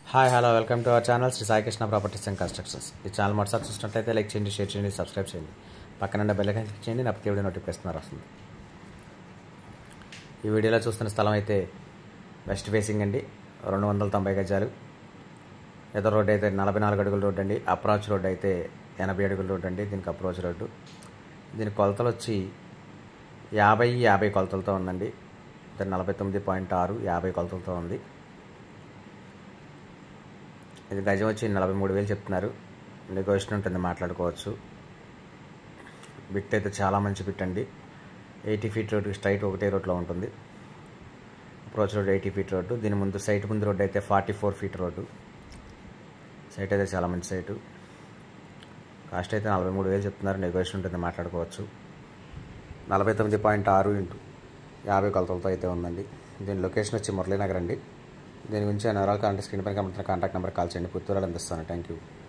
hi hello welcome to our channel Sri Saikrishna properties and constructions ఈ channel మొదటిసారి చూసినట్లయితే like చేయండి షేర్ చేయండి సబ్స్క్రైబ్ చేయండి పక్కన బెల్ ఐకాన్ క్లిక్ చేయండి నా ప్రతి వీడియో నోటిఫికేషన్ వస్తుంది ఈ వీడియోలో చూస్తున్న స్థలం అయితే వెస్ట్ ఫేసింగ్ అండి రెండు వందల తొంభై గజాలు ఎదురు రోడ్ అయితే నలభై నాలుగు అడుగుల రోడ్ అండి అప్రోచ్ రోడ్ అయితే ఎనభై అడుగుల రోడ్ అండి దీనికి అప్రోచ్ రోడ్డు దీని కొలతలు వచ్చి యాభై యాభై కొలతలతో ఉందండి ఇది నలభై తొమ్మిది పాయింట్ ఆరు యాభై కొలతలతో ఉంది ఇది గజం వచ్చి నలభై మూడు వేలు చెప్తున్నారు నెగోషియేషన్ ఉంటుంది మాట్లాడుకోవచ్చు బిట్ అయితే చాలా మంచి బిట్ అండి ఎయిటీ ఫీట్ రోడ్ స్ట్రైట్ ఒకటే రోడ్లో ఉంటుంది approach road eighty feet road దీని ముందు సైట్ ముందు రోడ్డు అయితే forty four feet road site అయితే చాలా మంచి సైటు కాస్ట్ అయితే నలభై మూడు వేలు చెప్తున్నారు నెగోషియేషన్ ఉంటుంది మాట్లాడుకోవచ్చు నలభై తొమ్మిది పాయింట్ ఆరు ఇంటూ యాభై కొలతలతో అయితే ఉందండి దీని లొకేషన్ వచ్చి మురళీనగర్ అండి దీని గురించి వివరాలు కావాలంటే స్క్రీన్ పైన కనబడుతున్న కాంటాక్ట్ నెంబర్ కాల్ చేయండి పుత్తూరు అందిస్తాను థ్యాంక్ యూ